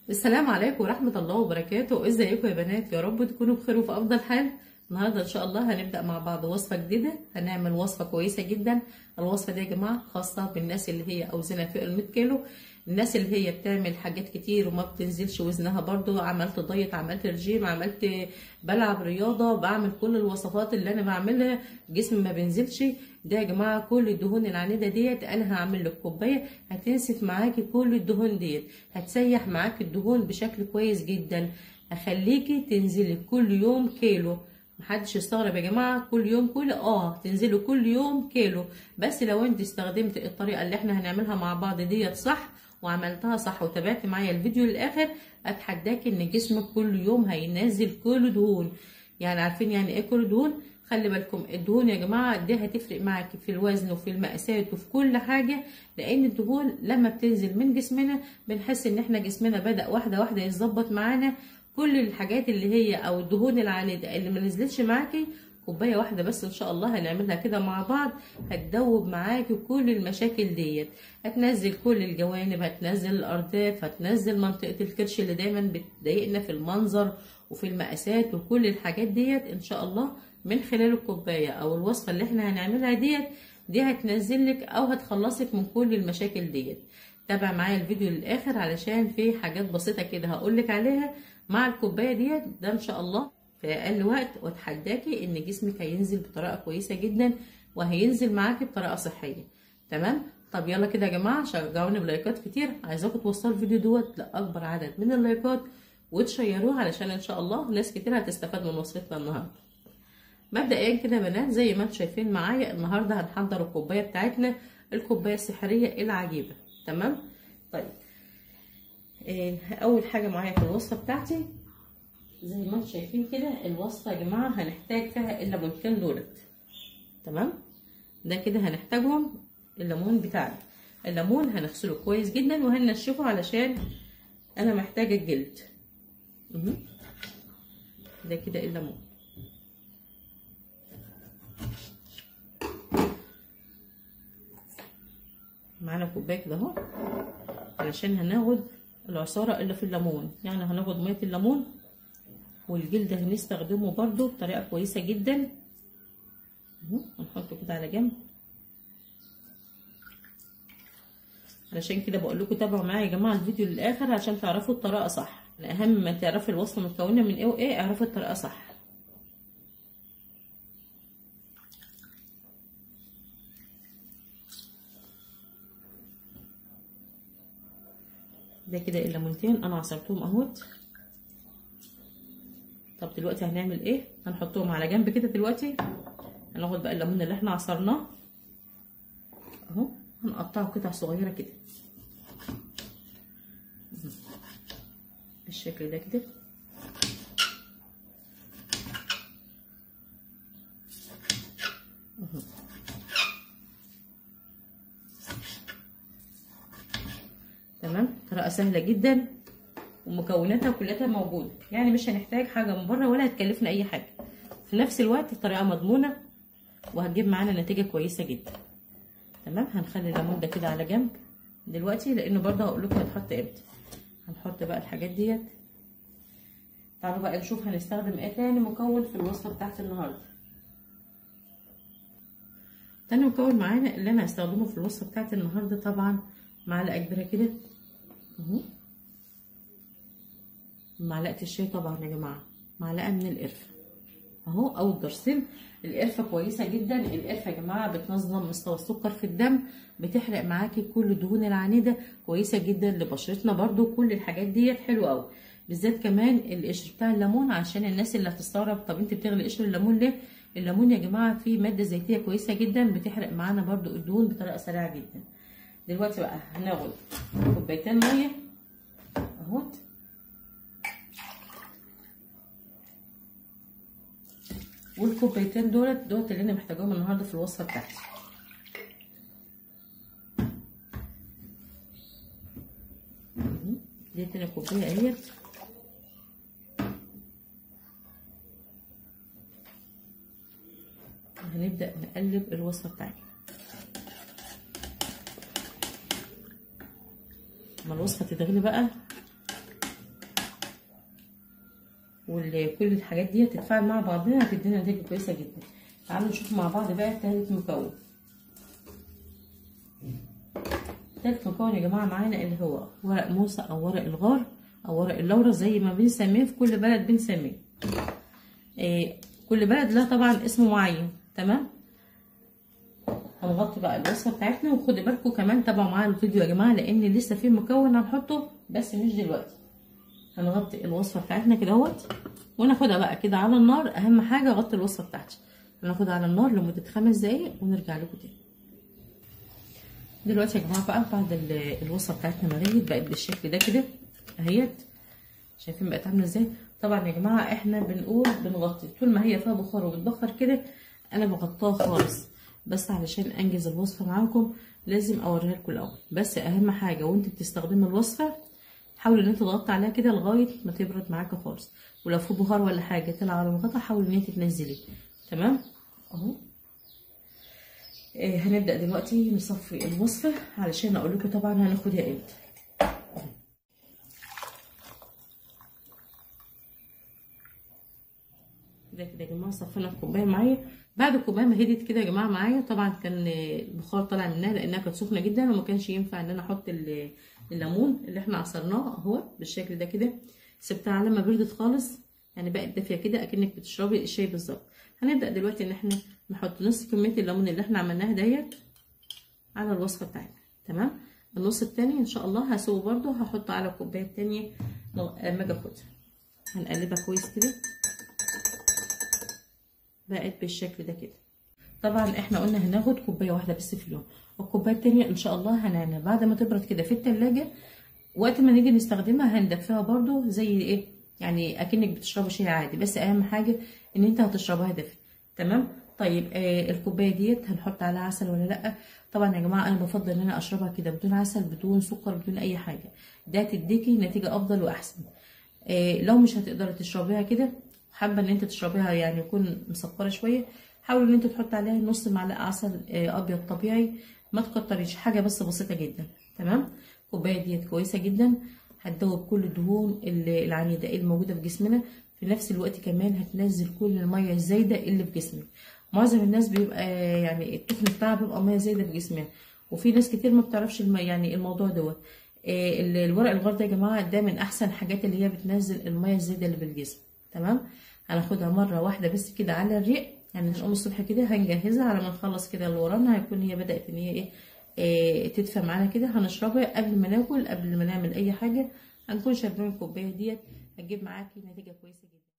السلام عليكم ورحمة الله وبركاته ازيكم يا بنات يا رب تكونوا بخير وفي افضل حال النهارده ان شاء الله هنبدا مع بعض وصفه جديده هنعمل وصفه كويسه جدا الوصفه دي يا جماعه خاصه بالناس اللي هي اوزانها فوق ال 100 كيلو الناس اللي هي بتعمل حاجات كتير وما بتنزلش وزنها برضو عملت دايت عملت رجيم عملت بلعب رياضه بعمل كل الوصفات اللي انا بعملها جسمي ما بينزلش ده يا جماعه كل الدهون العنيده ديت انا هعمل لك كوبايه هتنسف معاكي كل الدهون ديت هتسيح معاكي الدهون بشكل كويس جدا هخليكي تنزلي كل يوم كيلو محدش يستغرب يا جماعه كل يوم كل اه تنزلوا كل يوم كيلو بس لو انت استخدمت الطريقه اللي احنا هنعملها مع بعض ديت صح وعملتها صح وتابعت معايا الفيديو للاخر اتحداكي ان جسمك كل يوم هينزل كل دهون يعني عارفين يعني ايه كل دهون خلي بالكم الدهون يا جماعه دي هتفرق معاكي في الوزن وفي المقاسات وفي كل حاجه لان الدهون لما بتنزل من جسمنا بنحس ان احنا جسمنا بدا واحده واحده يتظبط معانا كل الحاجات اللي هي او الدهون العنيده اللي ما نزلتش معاكي كوبايه واحده بس ان شاء الله هنعملها كده مع بعض هتدوب معاكي كل المشاكل ديت هتنزل كل الجوانب هتنزل الارداف هتنزل منطقه الكرش اللي دايما بتضايقنا في المنظر وفي المقاسات وكل الحاجات ديت ان شاء الله من خلال الكوبايه او الوصفه اللي احنا هنعملها ديت دي هتنزل لك او هتخلصك من كل المشاكل ديت تابع معايا الفيديو للاخر علشان في حاجات بسيطه كده هقولك عليها مع الكوبايه ديت ده ان شاء الله في اقل وقت واتحداكي ان جسمك هينزل بطريقه كويسه جدا وهينزل معاكي بطريقه صحيه تمام طب يلا كده يا جماعه شجعوني بلايكات كتير عايزاكم توصلوا الفيديو دوت لاكبر عدد من اللايكات وتشيروه علشان ان شاء الله ناس كتير هتستفاد من وصفتنا النهارده مبدئيا كده يا بنات زي ما انتم شايفين معايا النهارده هنحضر الكوبايه بتاعتنا الكوبايه السحريه العجيبه تمام طيب إيه اول حاجه معايا في الوصفه بتاعتي زي ما انتم شايفين كده الوصفه يا جماعه هنحتاج فيها الليمونتين دولت تمام ده كده هنحتاجهم الليمون بتاعنا الليمون هنغسله كويس جدا وهننشفه علشان انا محتاجه الجلد ده كده الليمون معانا كوبايه كده اهو علشان هناخد العصاره اللي في الليمون يعني هناخد ميه الليمون والجلد هنستخدمه برضو بطريقه كويسه جدا اهو هنحطه كده على جنب علشان كده بقول لكم تابعوا معايا يا جماعه الفيديو للاخر عشان تعرفوا الطريقه صح اهم ما تعرفي الوصفه متكونه من ايه وايه اعرفي الطريقه صح ده كده الليمونتين انا عصرتهم اهوت طب دلوقتي هنعمل ايه هنحطهم على جنب كده دلوقتي هناخد بقى الليمون اللي احنا عصرناه اهو هنقطعه قطع صغيره كده بالشكل ده كده اهو تمام طريقه سهله جدا ومكوناتها كلها موجوده يعني مش هنحتاج حاجه من بره ولا هتكلفنا اي حاجه في نفس الوقت الطريقه مضمونه وهتجيب معانا نتيجه كويسه جدا تمام هنخلي الليمون ده كده على جنب دلوقتي لانه برضه هقول لكم هيتحط امتى هنحط بقى الحاجات ديت تعالوا بقى نشوف هنستخدم ايه تاني مكون في الوصفه بتاعت النهارده تاني مكون معانا اللي انا هستخدمه في الوصفه بتاعت النهارده طبعا معلقه كبيره كده اهو معلقه الشاي طبعا يا جماعه معلقه من القرفه اهو او الجرثيم القرفه كويسه جدا القرفه يا جماعه بتنظم مستوى السكر في الدم بتحرق معاكي كل الدهون العنيده كويسه جدا لبشرتنا برده كل الحاجات ديت حلوه قوي بالذات كمان القشر بتاع الليمون عشان الناس اللي هتستغرب طب انت بتغلي قشر الليمون ليه الليمون يا جماعه فيه ماده زيتيه كويسه جدا بتحرق معانا برده الدهون بطريقه سريعه جدا دلوقتي بقى هناخد كوبايتين ميه اهوت والكوبايتين دولت دولت اللي انا محتاجاهم النهارده في الوصفه بتاعتي دي تاني كوبايه اهيت هنبدا نقلب الوصفه بتاعتنا لما الوصفه تتغلي بقى وكل الحاجات دي تتفاعل مع بعضها هتدينا نتيجه كويسه جدا تعالوا نشوف مع بعض بقى تالت مكون تالت مكون يا جماعه معانا اللي هو ورق موسى او ورق الغار او ورق اللورة زي ما بنسميه في كل بلد بنسميه إيه كل بلد لها طبعا اسم معين تمام هنغطي بقى الوصفه بتاعتنا وخدي بالكم كمان تابعوا معايا الفيديو يا جماعه لان لسه في مكون هنحطه بس مش دلوقتي هنغطي الوصفه بتاعتنا كده اهوت وناخدها بقى كده على النار اهم حاجه غطي الوصفه بتاعتي هناخدها على النار لمده خمس دقايق ونرجع لكم تاني دلوقتي يا جماعه بقى بعد الوصفه بتاعتنا ما غليت بقت بالشكل ده كده اهيت شايفين بقت عامله ازاي طبعا يا جماعه احنا بنقول بنغطي طول ما هي فيها بخار وبتبخر كده انا بغطاها خالص بس علشان انجز الوصفه معاكم لازم اوريها لكم الاول بس اهم حاجه وانت بتستخدمي الوصفه حاولي ان انت تغطي عليها كده لغايه ما تبرد معاكي خالص ولو في بخار ولا حاجه طلع على الغطا حاولي ان انت تنزليه تمام اهو آه هنبدا دلوقتي نصفي الوصفه علشان اقول لكم طبعا هناخدها امتى كده كده يا جماعه صفينا الكوبايه معايا بعد الكوبايه ما هديت كده يا جماعه معايا طبعا كان البخار طالع منها لانها كانت سخنه جدا وما كانش ينفع ان انا احط الليمون اللي احنا عصرناه اهو بالشكل ده كده سبتها على ما بردت خالص يعني بقت دافيه كده اكنك بتشربي الشاي بالظبط هنبدا دلوقتي ان احنا نحط نص كميه الليمون اللي احنا عملناها ديت على الوصفه بتاعتنا تمام النص التاني ان شاء الله هسويه برده هحطه على الكوبايه التانيه لما اجي اخدها هنقلبها كويس كده بقت بالشكل ده كده طبعا احنا قلنا هناخد كوبايه واحده بس في اليوم والكوبايه التانية ان شاء الله هنعملها بعد ما تبرد كده في التلاجة وقت ما نيجي نستخدمها هندفيها برده زي ايه يعني اكنك بتشربي شاي عادي بس اهم حاجه ان انت هتشربها دافي تمام طيب آه الكوبايه ديت هنحط عليها عسل ولا لا طبعا يا جماعه انا بفضل ان انا اشربها كده بدون عسل بدون سكر بدون اي حاجه ده تديكي نتيجه افضل واحسن آه لو مش هتقدري تشربيها كده حابه ان انت تشربيها يعني يكون مسكره شويه حاولوا ان انت تحط عليها نص معلقه عسل ابيض طبيعي ما تكتريش حاجه بس بسيطه جدا تمام الكوبايه ديت كويسه جدا هتدوب كل الدهون العنيده اللي موجوده في جسمنا في نفس الوقت كمان هتنزل كل الميه الزايده اللي في جسمك معظم الناس بيبقى يعني التخن بتاعها بيبقى ميه زايده في جسمها وفي ناس كتير ما بتعرفش يعني الموضوع دوت الورق الغار ده يا جماعه ده من احسن الحاجات اللي هي بتنزل الميه الزايده اللي في الجسم تمام هناخدها مره واحده بس كده على الريق يعني نقوم الصبح كده هنجهزها على ما نخلص كده اللي ورانا هيكون هي بدات ان هي ايه, إيه تدفى معانا كده هنشربها قبل ما ناكل قبل ما نعمل اي حاجه هنكون شاربين الكوبايه ديت هتجيب معاكي نتيجه كويسه جدا